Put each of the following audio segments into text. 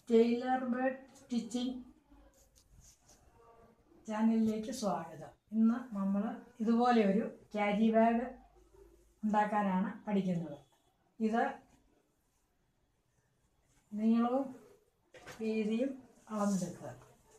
Taylor bird stitching ചാനലിലേക്ക് സ്വാഗതം ഇന്ന് നമ്മൾ ഇതുപോലെ ഒരു ക്യാരി ബാഗ് ഉണ്ടാക്കാനാണ് പഠിക്കുന്നത് ഇത് നീളവും വീതിയും അളന്നെടുക്കുക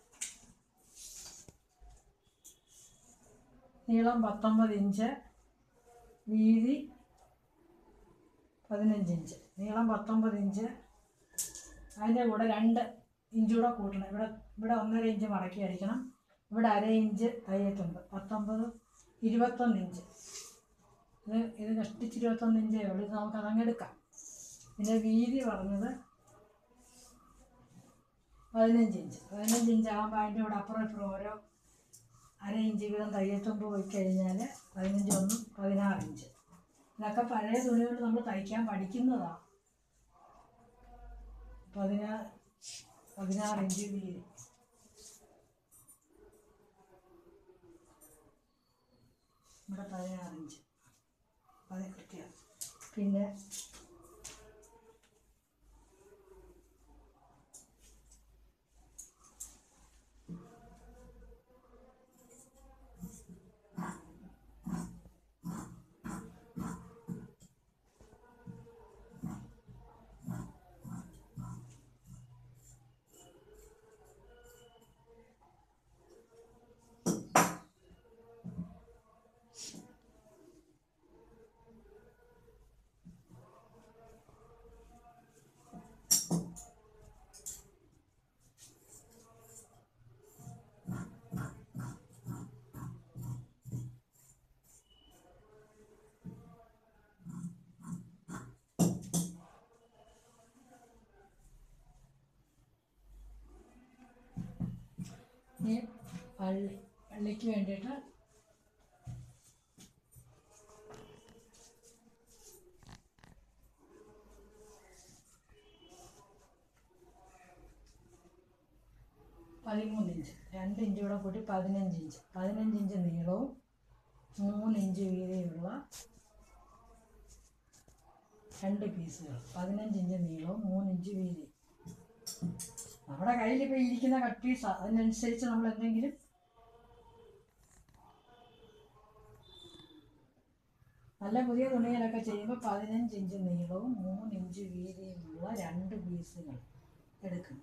നീളം പത്തൊമ്പത് ഇഞ്ച് വീതി പതിനഞ്ച് ഇഞ്ച് നീളം പത്തൊമ്പത് ഇഞ്ച് അതിൻ്റെ കൂടെ രണ്ട് ഇഞ്ച് കൂടെ കൂട്ടണം ഇവിടെ ഇവിടെ ഒന്നര ഇഞ്ച് മടക്കി അടിക്കണം ഇവിടെ അര ഇഞ്ച് തയ്യത്തുണ്ട് പത്തൊമ്പത് ഇരുപത്തൊന്ന് ഇഞ്ച് ഇത് ഇത് കഷ്ടിച്ച് ഇരുപത്തൊന്ന് ഇഞ്ചേ ഉള്ളൂ ഇത് നമുക്ക് അതങ്ങ് എടുക്കാം പിന്നെ വീതി പറഞ്ഞത് പതിനഞ്ച് ഇഞ്ച് പതിനഞ്ച് ഇഞ്ച് ആകുമ്പോൾ അതിൻ്റെ കൂടെ അപ്പുറം ഇപ്പുറം ഓരോ അര ഇഞ്ച് വീതം തയ്യത്തുമ്പ് പോയി കഴിഞ്ഞാൽ പതിനഞ്ച് ഒന്നും പതിനാറ് ഇഞ്ച് ഇതൊക്കെ പഴയ തുണി കൊണ്ട് നമ്മൾ തയ്ക്കാൻ പഠിക്കുന്നതാണ് പതിനാ പതിനാറ് ഇഞ്ച് വീതി ഇവിടെ പതിനാറ് ഇഞ്ച് അത് കൃത്യം പിന്നെ ഈ പള്ളി പള്ളിക്ക് വേണ്ടിയിട്ട് പതിമൂന്ന് ഇഞ്ച് രണ്ട് ഇഞ്ച് കൂടെ കൂട്ടി പതിനഞ്ച് ഇഞ്ച് പതിനഞ്ച് ഇഞ്ച് നീളവും മൂന്ന് ഇഞ്ച് വീതിയുള്ള രണ്ട് പീസുകൾ പതിനഞ്ച് ഇഞ്ച് നീളവും മൂന്ന് ഇഞ്ച് വീതി നമ്മുടെ കയ്യിൽ ഇപ്പോൾ ഇരിക്കുന്ന കട്ട് പീസ് അതിനനുസരിച്ച് നമ്മൾ എന്തെങ്കിലും നല്ല പുതിയ തുണികളൊക്കെ ചെയ്യുമ്പോൾ പതിനഞ്ച് ഇഞ്ച് നീളവും മൂന്ന് ഇഞ്ച് വീതിയുമുള്ള രണ്ട് പീസുകൾ എടുക്കണം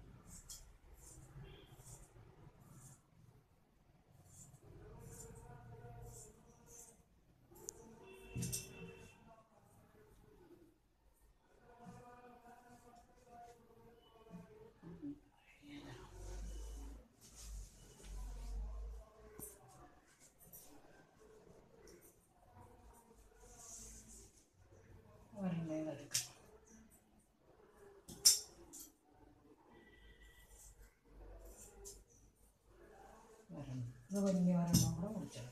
ഒരെണ്ണം എടുക്കണം ഒരെണ്ണം ഇത് വലിയ ഒരെണ്ണം കൂടെ മുറിച്ചെടുക്കണം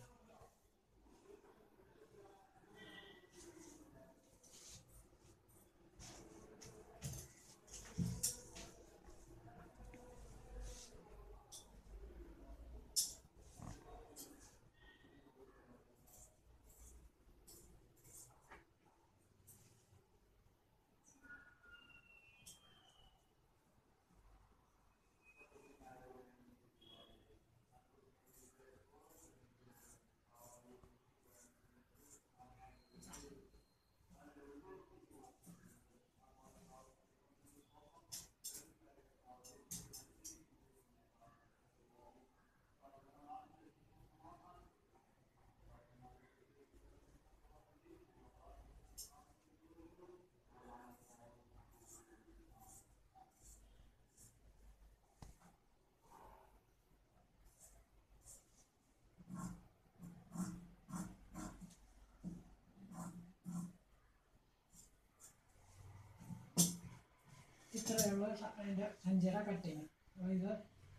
ഇത്രയുള്ള അതിൻ്റെ അഞ്ചര കട്ടിങ് അപ്പോൾ ഇത്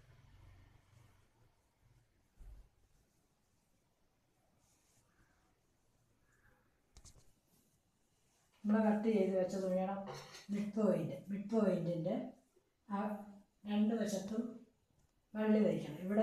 നമ്മൾ കട്ട് ചെയ്ത് വെച്ച തുണിയുടെ മിഡ് പോയിൻ്റ് മിഡ് പോയിൻറ്റിൻ്റെ ആ രണ്ട് വശത്തും വള്ളി തയ്ക്കണം ഇവിടെ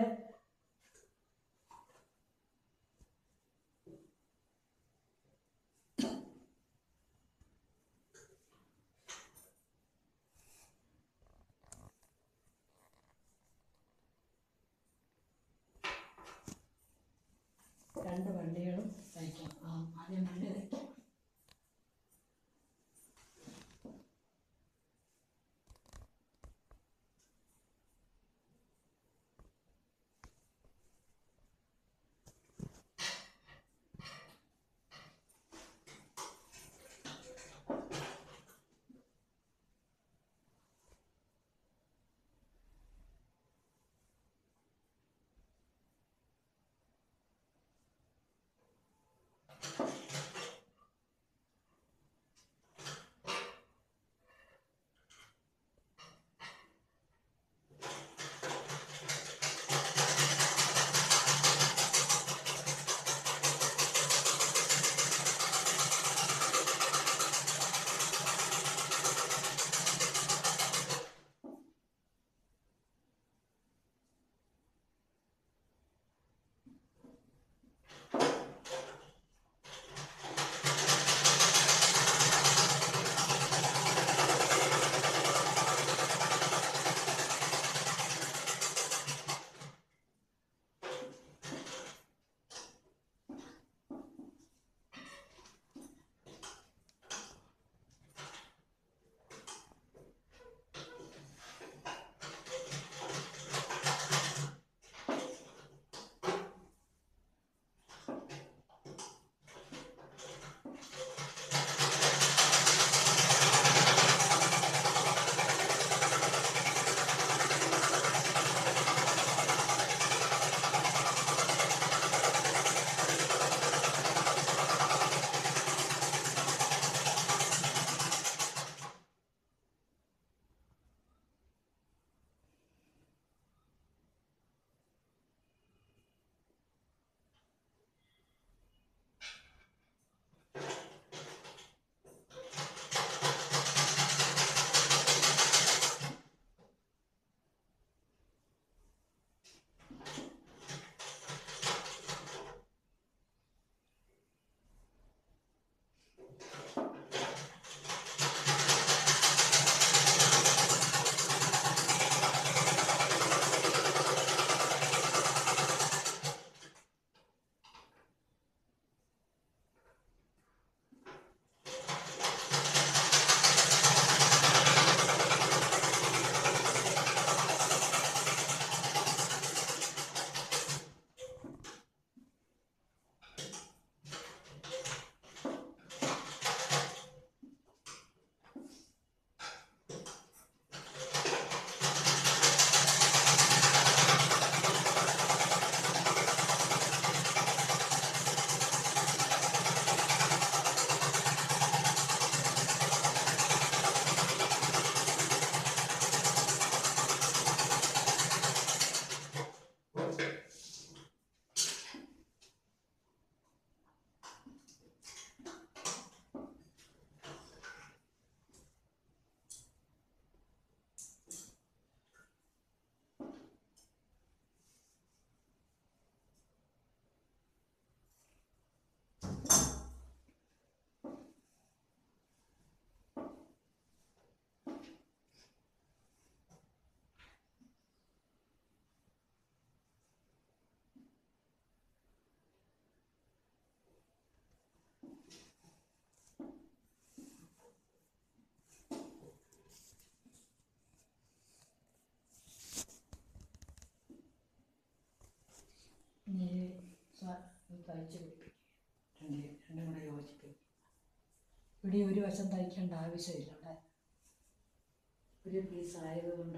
തയ്ച്ച് പിടിപ്പിക്കുക രണ്ട് രണ്ടും കൂടെ യോജിപ്പിക്കുക ഇവിടെ ഒരു വശം തയ്ക്കേണ്ട ആവശ്യമില്ല ഇവിടെ ഒരു പീസ് ആയതുകൊണ്ട്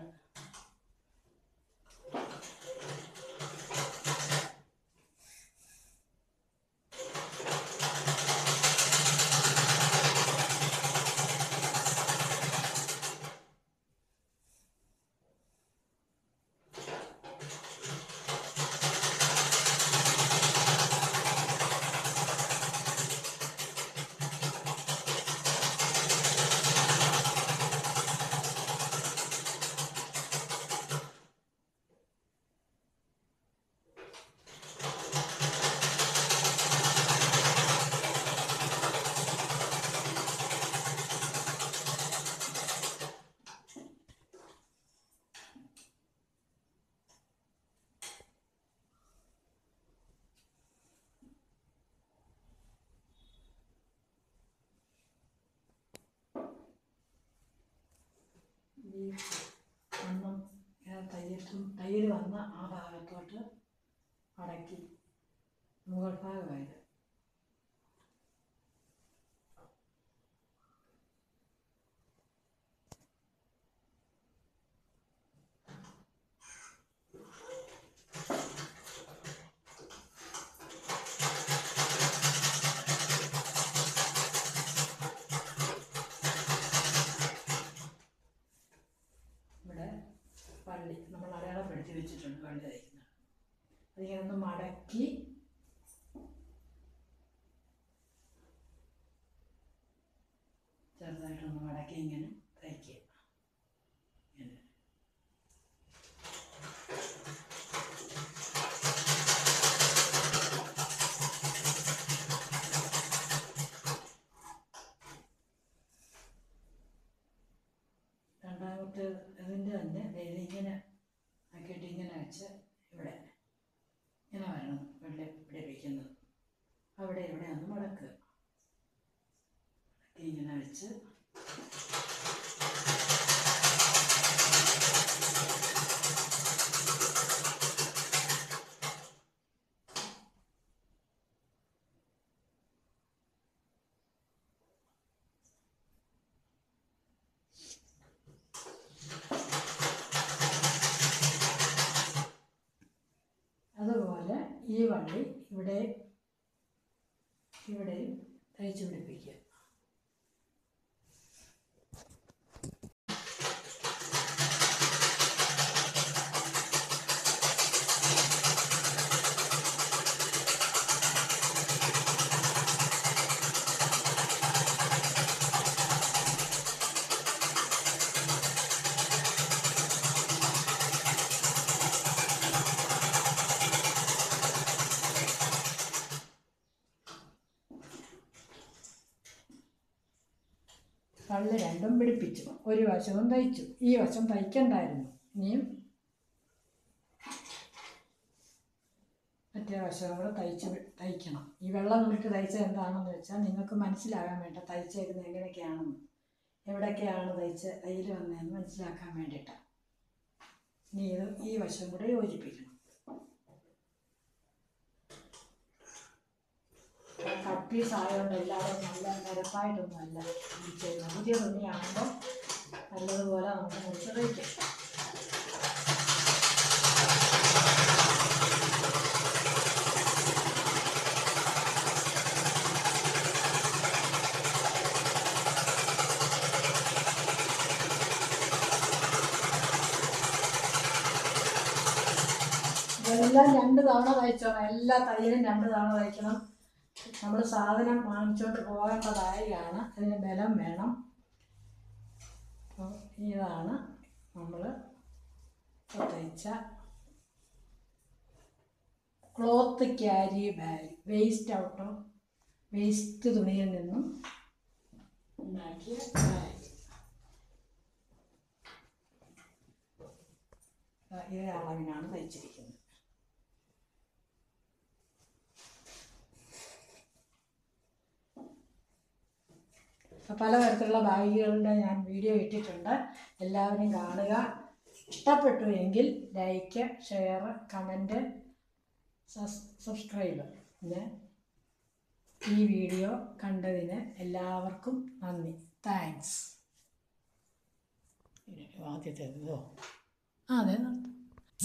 ഈ ഒന്നും ഇങ്ങനെ തയ്യത്തും തയ്യൽ വന്ന ആ ഭാഗത്തോട്ട് മടക്കി മുകൾ ഭാഗമായത് ഇവിടെ പള്ളി നമ്മൾ അടയാളപ്പെടുത്തി വെച്ചിട്ടുണ്ട് പള്ളി തയ്ക്കുന്നത് അതിങ്ങനെ ഒന്ന് മടക്കി ചെറുതായിട്ടൊന്ന് മടക്കി ഇങ്ങനെ തയ്ക്കുക ഇങ്ങനെ രണ്ടാമത്തെ അതിൻ്റെ തന്നെ ദേ ഇതിങ്ങനെ ആക്കിയിട്ട് ഇങ്ങനെ വെച്ച് ഇവിടെ ഇങ്ങനെ വരണം വെള്ളി പിടിപ്പിക്കുന്നത് അവിടെ ഇവിടെ ഒന്ന് മടക്കുക മടക്കി ഇങ്ങനെ വെച്ച് അതുപോലെ ഈ വള്ളി ഇവിടെ ഇവിടെയും തയ്ച്ചു പിടിപ്പിക്കുക കള്ള് രണ്ടും പിടിപ്പിച്ചു ഒരു വശവും തയ്ച്ചു ഈ വശം തയ്ക്കണ്ടായിരുന്നു ഇനിയും മറ്റേ വശവും കൂടെ തയ്ച്ച് വി- തയ്ക്കണം ഈ വെള്ളം കൊണ്ടിട്ട് തയ്ച്ചത് എന്താണെന്ന് വെച്ചാൽ നിങ്ങൾക്ക് മനസ്സിലാകാൻ വേണ്ട തയ്ച്ചേക്കുന്നത് എങ്ങനെയൊക്കെയാണെന്ന് എവിടെയൊക്കെയാണ് തയ്ച്ച് തയ്യൽ വന്നതെന്ന് മനസ്സിലാക്കാൻ വേണ്ടിയിട്ടാണ് ഇനി ഇത് ഈ വശം കൂടെ യോജിപ്പിക്കണം കട്ട് പീസ് ആയതുകൊണ്ട് എല്ലാവരും നല്ല നിരപ്പായിട്ടൊന്നും അല്ല ചെയ്യുന്നത് പുതിയ തുണിയാകുമ്പോൾ നല്ലതുപോലെ നമുക്ക് മുറിച്ച് തയ്ക്കാം ഇതെല്ലാം രണ്ട് തവണ തയ്ച്ചോണം എല്ലാ തയ്യലും രണ്ട് തവണ തയ്ക്കണം നമ്മൾ സാധനം വാങ്ങിച്ചോണ്ട് പോകേണ്ടതായാണ് അതിന് ബലം വേണം അപ്പോൾ ഇതാണ് നമ്മൾ തയ്ച്ച cloth carry bag waste out of waste തുണിയിൽ നിന്നും ഉണ്ടാക്കിയ ബാഗ് ഇതേ അളവിനാണ് തയ്ച്ചിരിക്കുന്നത് അപ്പോൾ പലതരത്തിലുള്ള ബാഗുകളുടെ ഞാൻ വീഡിയോ ഇട്ടിട്ടുണ്ട് എല്ലാവരും കാണുക ഇഷ്ടപ്പെട്ടു എങ്കിൽ ലൈക്ക് ഷെയർ കമൻറ്റ് സബ്സ്ക്രൈബ് പിന്നെ ഈ വീഡിയോ കണ്ടതിന് എല്ലാവർക്കും നന്ദി താങ്ക്സ് ആദ്യത്തെ ഇതോ ആ അതെ നിർത്ത്